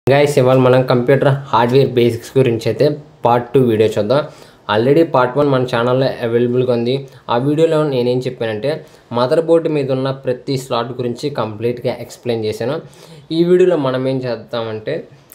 guys ఇవాళ మనం computer hardware basics గురించి అయితే పార్ట్ టూ వీడియో చూద్దాం ఆల్రెడీ పార్ట్ వన్ మన ఛానల్లో అవైలబుల్గా ఉంది ఆ వీడియోలో నేనేం చెప్పానంటే మదర్ బోర్డు మీద ఉన్న ప్రతి స్లాట్ గురించి కంప్లీట్గా ఎక్స్ప్లెయిన్ చేశాను ఈ వీడియోలో మనం ఏం చేద్దామంటే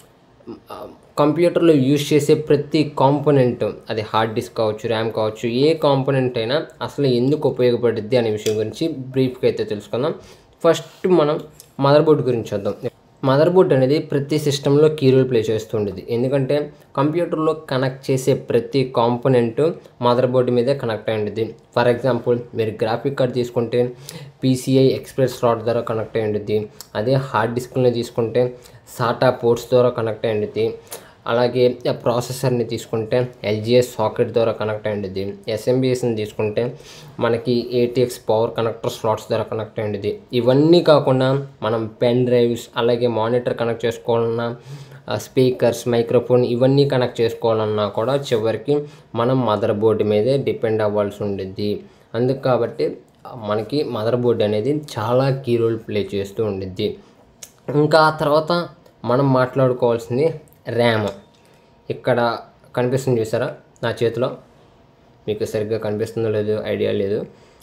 కంప్యూటర్లో యూజ్ చేసే ప్రతి కాంపోనెంట్ అది హార్డ్ డిస్క్ కావచ్చు ర్యామ్ కావచ్చు ఏ కాంపోనెంట్ అయినా అసలు ఎందుకు ఉపయోగపడుద్ది అనే విషయం గురించి బ్రీఫ్గా అయితే తెలుసుకుందాం ఫస్ట్ మనం మదర్ బోర్డు గురించి చూద్దాం మదర్ బోర్డ్ అనేది ప్రతి సిస్టంలో కీ రోల్ ప్లే చేస్తుండేది ఎందుకంటే కంప్యూటర్లో కనెక్ట్ చేసే ప్రతి కాంపోనెంట్ మదర్ బోర్డు మీదే కనెక్ట్ అయి ఉండేది ఫర్ ఎగ్జాంపుల్ మీరు గ్రాఫిక్ కార్డ్ తీసుకుంటే పీసీఐ ఎక్స్ప్రెస్ స్లాట్ ద్వారా కనెక్ట్ అయి ఉండేది అదే హార్డ్ డిస్క్ని తీసుకుంటే సాటా పోర్ట్స్ ద్వారా కనెక్ట్ అయి ఉండేది అలాగే ప్రాసెసర్ని తీసుకుంటే ఎల్జిఎస్ సాకెట్ ద్వారా కనెక్ట్ అయ్యింది ఎస్ఎంబిఎస్ని తీసుకుంటే మనకి ఏటీఎక్స్ పవర్ కనెక్టర్ స్లాట్స్ ద్వారా కనెక్ట్ అయ్యింది ఇవన్నీ కాకుండా మనం పెన్ డ్రైవ్స్ అలాగే మానిటర్ కనెక్ట్ చేసుకోవాలన్నా స్పీకర్స్ మైక్రోఫోన్ ఇవన్నీ కనెక్ట్ చేసుకోవాలన్నా కూడా చివరికి మనం మదర్ బోర్డు మీదే డిపెండ్ అవ్వాల్సి ఉండిద్ది అందుకు కాబట్టి మనకి మదర్ బోర్డు అనేది చాలా కీ రోల్ ప్లే చేస్తూ ఉండిద్ది ఇంకా ఆ తర్వాత మనం మాట్లాడుకోవాల్సింది ర్యామ్ ఇక్కడ కనిపిస్తుంది చూసారా నా చేతిలో మీకు సరిగ్గా కనిపిస్తుందో లేదో ఐడియా లేదు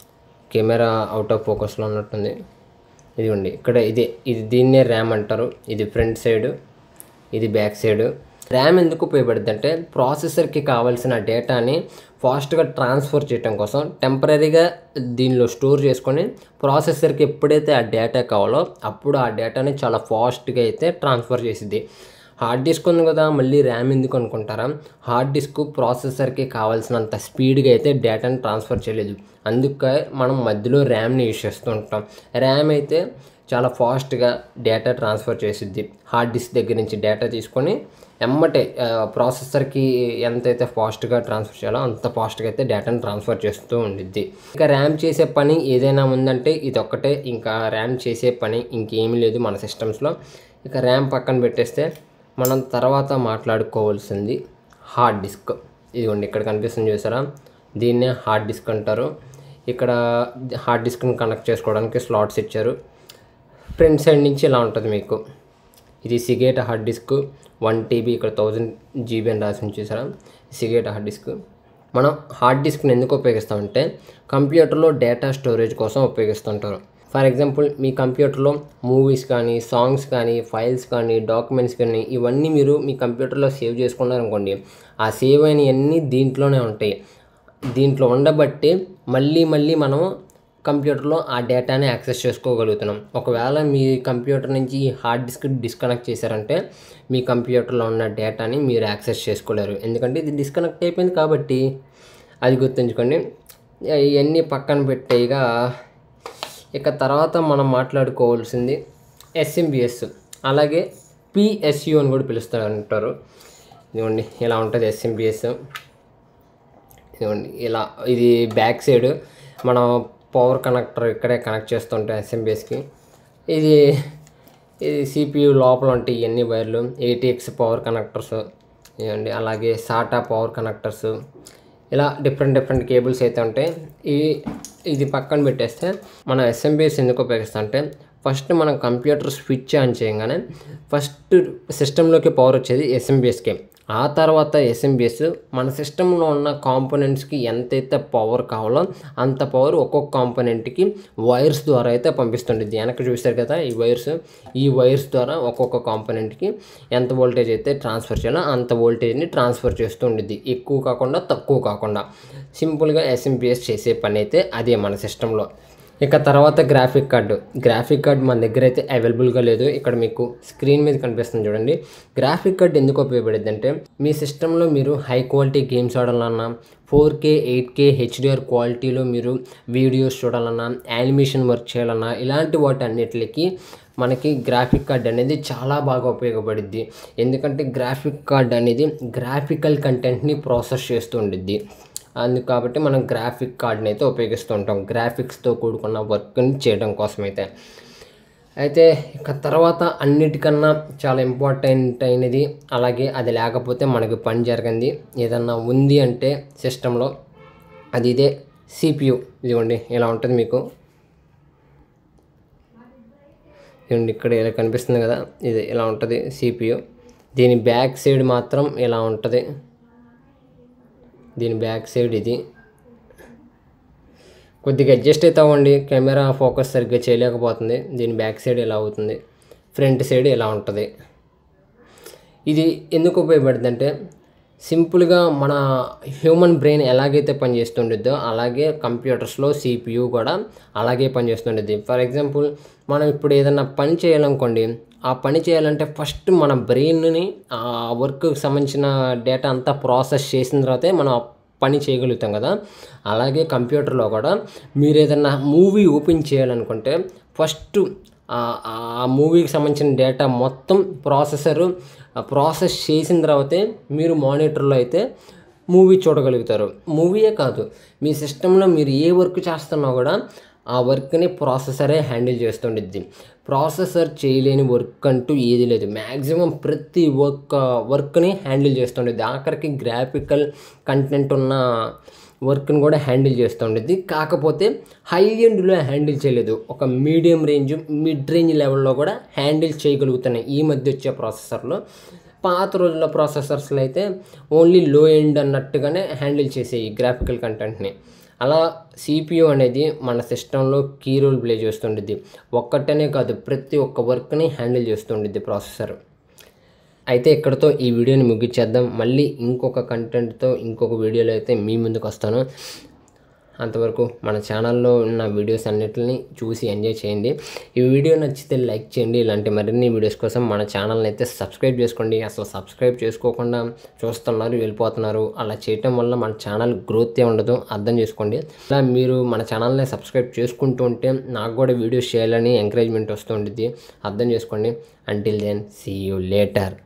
కెమెరా అవుట్ ఆఫ్ ఫోకస్లో ఉన్నట్టుంది ఇదిగోండి ఇక్కడ ఇదే ఇది దీన్నే ర్యామ్ అంటారు ఇది ఫ్రంట్ సైడ్ ఇది బ్యాక్ సైడ్ ర్యామ్ ఎందుకు ఉపయోగపడుతుంది అంటే ప్రాసెసర్కి కావాల్సిన డేటాని ఫాస్ట్గా ట్రాన్స్ఫర్ చేయడం కోసం టెంపరీగా దీనిలో స్టోర్ చేసుకొని ప్రాసెసర్కి ఎప్పుడైతే ఆ డేటా కావాలో అప్పుడు ఆ డేటాని చాలా ఫాస్ట్గా అయితే ట్రాన్స్ఫర్ చేసిద్ది హార్డ్ డిస్క్ ఉంది కదా మళ్ళీ ర్యామ్ ఎందుకు అనుకుంటారా హార్డ్ డిస్క్ ప్రాసెసర్కి కావాల్సినంత స్పీడ్గా అయితే డేటాని ట్రాన్స్ఫర్ చేయలేదు అందుకే మనం మధ్యలో ర్యామ్ని యూజ్ చేస్తూ ఉంటాం ర్యామ్ అయితే చాలా ఫాస్ట్గా డేటా ట్రాన్స్ఫర్ చేసిద్ది హార్డ్ డిస్క్ దగ్గర నుంచి డేటా తీసుకొని ఎమ్మటే ప్రాసెసర్కి ఎంతైతే ఫాస్ట్గా ట్రాన్స్ఫర్ చేయాలో అంత ఫాస్ట్గా అయితే డేటాను ట్రాన్స్ఫర్ చేస్తూ ఉండిద్ది ఇంకా ర్యామ్ చేసే పని ఏదైనా ఉందంటే ఇది ఒక్కటే ఇంకా ర్యామ్ చేసే పని ఇంకేమీ లేదు మన సిస్టమ్స్లో ఇక ర్యామ్ పక్కన పెట్టేస్తే మనం తర్వాత మాట్లాడుకోవాల్సింది హార్డ్ డిస్క్ ఇదిగోండి ఇక్కడ కనిపిస్తుంది చూసారా దీన్నే హార్డ్ డిస్క్ అంటారు ఇక్కడ హార్డ్ డిస్క్ని కనెక్ట్ చేసుకోవడానికి స్లాట్స్ ఇచ్చారు ఫ్రంట్ సైడ్ నుంచి ఇలా ఉంటుంది మీకు ఇది Seagate hard disk one TB ఇక్కడ థౌజండ్ జీబీ అని రాసి చూసారా సిగేట్ హార్డ్ డిస్క్ మనం హార్డ్ డిస్క్ని ఎందుకు ఉపయోగిస్తామంటే కంప్యూటర్లో డేటా స్టోరేజ్ కోసం ఉపయోగిస్తుంటారు ఫర్ ఎగ్జాంపుల్ మీ కంప్యూటర్లో మూవీస్ కానీ సాంగ్స్ కానీ ఫైల్స్ కానీ డాక్యుమెంట్స్ కానీ ఇవన్నీ మీరు మీ కంప్యూటర్లో సేవ్ చేసుకున్నారనుకోండి ఆ సేవ్ అయినవన్నీ దీంట్లోనే ఉంటాయి దీంట్లో ఉండబట్టి మళ్ళీ మళ్ళీ మనం కంప్యూటర్లో ఆ డేటాని యాక్సెస్ చేసుకోగలుగుతున్నాం ఒకవేళ మీ కంప్యూటర్ నుంచి ఈ హార్డ్ డిస్క్ డిస్కనెక్ట్ చేశారంటే మీ కంప్యూటర్లో ఉన్న డేటాని మీరు యాక్సెస్ చేసుకోలేరు ఎందుకంటే ఇది డిస్కనెక్ట్ అయిపోయింది కాబట్టి అది గుర్తుంచుకోండి ఇవన్నీ పక్కన పెట్టేగా ఇక తర్వాత మనం మాట్లాడుకోవాల్సింది ఎస్ఎంబిఎస్ అలాగే పిఎస్యు అని కూడా పిలుస్తారు అంటారు ఇదిగోండి ఇలా ఉంటుంది ఎస్ఎంబిఎస్ ఇదిగోండి ఇలా ఇది బ్యాక్ సైడ్ మనం పవర్ కనెక్టర్ ఇక్కడే కనెక్ట్ చేస్తుంటాం ఎస్ఎంబిఎస్కి ఇది ఇది సిపియు లోపల ఉంటాయి ఇవన్నీ వైర్లు ఏటీఎక్స్ పవర్ కనెక్టర్స్ ఇవ్వండి అలాగే సాటా పవర్ కనెక్టర్స్ ఇలా డిఫరెంట్ డిఫరెంట్ కేబుల్స్ అయితే ఉంటాయి ఇవి ఇది పక్కన పెట్టేస్తే మనం ఎస్ఎంబిఎస్ ఎందుకు ఉపయోగిస్తాం అంటే ఫస్ట్ మనం కంప్యూటర్ స్విచ్ ఆన్ చేయగానే ఫస్ట్ సిస్టంలోకి పవర్ వచ్చేది ఎస్ఎంబిఎస్కే ఆ తర్వాత ఎస్ఎంబిఎస్ మన సిస్టంలో ఉన్న కాంపోనెంట్స్కి ఎంతైతే పవర్ కావాలో అంత పవర్ ఒక్కొక్క కాంపోనెంట్కి వైర్స్ ద్వారా అయితే పంపిస్తుండేది వెనక్కి చూస్తారు కదా ఈ వైర్స్ ఈ వైర్స్ ద్వారా ఒక్కొక్క కాంపోనెంట్కి ఎంత వోల్టేజ్ అయితే ట్రాన్స్ఫర్ చేయాలో అంత వోల్టేజ్ని ట్రాన్స్ఫర్ చేస్తూ ఉండేది ఎక్కువ కాకుండా తక్కువ కాకుండా సింపుల్గా ఎస్ఎంబిఎస్ చేసే పని అయితే అదే మన సిస్టంలో ఇక తర్వాత గ్రాఫిక్ కార్డు గ్రాఫిక్ కార్డ్ మన దగ్గర అయితే అవైలబుల్గా లేదు ఇక్కడ మీకు స్క్రీన్ మీద కనిపిస్తుంది చూడండి గ్రాఫిక్ కార్డ్ ఎందుకు ఉపయోగపడుద్ది అంటే మీ సిస్టంలో మీరు హై క్వాలిటీ గేమ్స్ ఆడాలన్నా four K eight K HDR క్వాలిటీలో మీరు వీడియోస్ చూడాలన్నా యానిమేషన్ వర్క్ చేయాలన్నా ఇలాంటి వాటి అన్నిటికి మనకి గ్రాఫిక్ కార్డ్ అనేది చాలా బాగా ఉపయోగపడుద్ది ఎందుకంటే గ్రాఫిక్ కార్డ్ అనేది గ్రాఫికల్ కంటెంట్ని ప్రాసెస్ చేస్తూ ఉండిద్ది అందుకు కాబట్టి మనం గ్రాఫిక్ కార్డ్ని అయితే ఉపయోగిస్తూ ఉంటాం గ్రాఫిక్స్తో కూడుకున్న వర్క్ని చేయడం కోసం అయితే అయితే ఇక తర్వాత అన్నిటికన్నా చాలా ఇంపార్టెంట్ అయినది అలాగే అది లేకపోతే మనకి పని జరగంది ఏదన్నా ఉంది అంటే సిస్టంలో అది ఇదే సిపియు ఇదిగోండి ఇలా ఉంటుంది మీకు ఇదిగోండి ఇక్కడ ఇలా కనిపిస్తుంది కదా ఇది ఇలా ఉంటుంది సిపియు దీని బ్యాక్ సైడ్ మాత్రం ఇలా ఉంటుంది దీని బ్యాక్ సైడ్ ఇది కొద్దిగా అడ్జస్ట్ అయితే అవ్వండి కెమెరా ఫోకస్ సరిగ్గా చేయలేకపోతుంది దీని బ్యాక్ సైడ్ ఇలా అవుతుంది ఫ్రంట్ సైడ్ ఇలా ఉంటుంది ఇది ఎందుకు ఉపయోగపడుతుంది అంటే సింపుల్గా మన హ్యూమన్ బ్రెయిన్ ఎలాగైతే పనిచేస్తుండిద్దో అలాగే కంప్యూటర్స్లో సిపియు కూడా అలాగే పనిచేస్తుండిద్ది ఫర్ ఎగ్జాంపుల్ మనం ఇప్పుడు ఏదైనా పని చేయాలనుకోండి ఆ పని చేయాలంటే ఫస్ట్ మన బ్రెయిన్ని ఆ వర్క్కి సంబంధించిన డేటా అంతా ప్రాసెస్ చేసిన తర్వాతే మనం ఆ పని చేయగలుగుతాం కదా అలాగే కంప్యూటర్లో కూడా మీరు ఏదైనా మూవీ ఓపెన్ చేయాలనుకుంటే ఫస్ట్ ఆ మూవీకి సంబంధించిన డేటా మొత్తం ప్రాసెసరు ప్రాసెస్ చేసిన తర్వాతే మీరు మానిటర్లో అయితే మూవీ చూడగలుగుతారు మూవీయే కాదు మీ సిస్టంలో మీరు ఏ వర్క్ చేస్తున్నా కూడా ఆ వర్క్ని ప్రాసెసరే హ్యాండిల్ చేస్తుండిద్ది ప్రాసెసర్ చేయలేని వర్క్ అంటూ ఏది లేదు మ్యాక్సిమం ప్రతి వర్క్ వర్క్ని హ్యాండిల్ చేస్తుండిద్ది ఆఖరికి గ్రాఫికల్ కంటెంట్ ఉన్న వర్క్ని కూడా హ్యాండిల్ చేస్తుండేది కాకపోతే హై ఎండ్లో హ్యాండిల్ చేయలేదు ఒక మీడియం రేంజ్ మిడ్ రేంజ్ లెవెల్లో కూడా హ్యాండిల్ చేయగలుగుతున్నాయి ఈ మధ్య వచ్చే ప్రాసెసర్లో పాత రోజుల్లో ప్రాసెసర్స్లో అయితే ఓన్లీ లో ఎండ్ అన్నట్టుగానే హ్యాండిల్ చేసేవి గ్రాఫికల్ కంటెంట్ని అలా సిపియు అనేది మన సిస్టంలో కీ రోల్ ప్లే చేస్తుండిద్ది ఒక్కటనే కాదు ప్రతి ఒక్క వర్క్ని హ్యాండిల్ చేస్తుండిద్ది ప్రాసెసర్ అయితే ఇక్కడతో ఈ వీడియోని ముగించేద్దాం మళ్ళీ ఇంకొక కంటెంట్తో ఇంకొక వీడియోలో అయితే మీ ముందుకు వస్తాను అంతవరకు మన ఛానల్లో ఉన్న వీడియోస్ అన్నిటిని చూసి ఎంజాయ్ చేయండి ఈ వీడియో నచ్చితే లైక్ చేయండి ఇలాంటి మరిన్ని వీడియోస్ కోసం మన ఛానల్ని అయితే సబ్స్క్రైబ్ చేసుకోండి అసలు సబ్స్క్రైబ్ చేసుకోకుండా చూస్తున్నారు వెళ్ళిపోతున్నారు అలా చేయటం వల్ల మన ఛానల్ గ్రోత్ ఉండదు అర్థం చేసుకోండి అలా మీరు మన ఛానల్ని సబ్స్క్రైబ్ చేసుకుంటూ ఉంటే నాకు కూడా వీడియోస్ చేయాలని ఎంకరేజ్మెంట్ వస్తూ ఉంటుంది అర్థం చేసుకోండి until then see you later